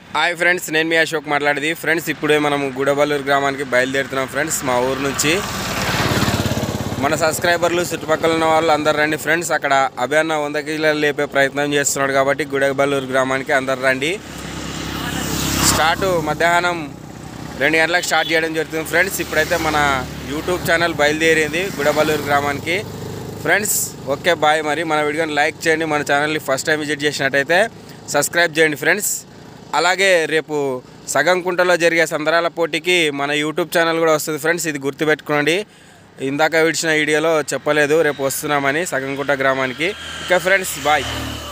hi friends నేను మీ అశోక్ మాట్లాడేది friends ఇప్పుడే మనం గుడబల్లూరు గ్రామానికి బయలుదేరుతున్నాం ఫ్రెండ్స్ మా ఊరు నుంచి మన సబ్స్క్రైబర్లు చుట్టుపక్కల ఉన్న వాళ్ళు అందరు రండి ఫ్రెండ్స్ అక్కడ అభియాన్న వంద కిలోలు లేపే ప్రయత్నం చేస్తున్నాడు కాబట్టి గుడబల్లూరు గ్రామానికి అందరు రండి స్టార్ట్ మధ్యాహ్నం రెండు గంటలకు స్టార్ట్ చేయడం జరుగుతుంది ఫ్రెండ్స్ ఇప్పుడైతే మన యూట్యూబ్ ఛానల్ బయలుదేరింది గుడబల్లూరు గ్రామానికి ఫ్రెండ్స్ ఓకే బాయ్ మరి మన వీడియోని లైక్ చేయండి మన ఛానల్ని ఫస్ట్ టైం విజిట్ చేసినట్టయితే సబ్స్క్రైబ్ చేయండి ఫ్రెండ్స్ అలాగే రేపు సగం కుంటలో జరిగే సందరాల పోటీకి మన యూట్యూబ్ ఛానల్ కూడా వస్తుంది ఫ్రెండ్స్ ఇది గుర్తుపెట్టుకోండి ఇందాక విడిచిన వీడియోలో చెప్పలేదు రేపు వస్తున్నామని సగంకుంట గ్రామానికి ఓకే ఫ్రెండ్స్ బాయ్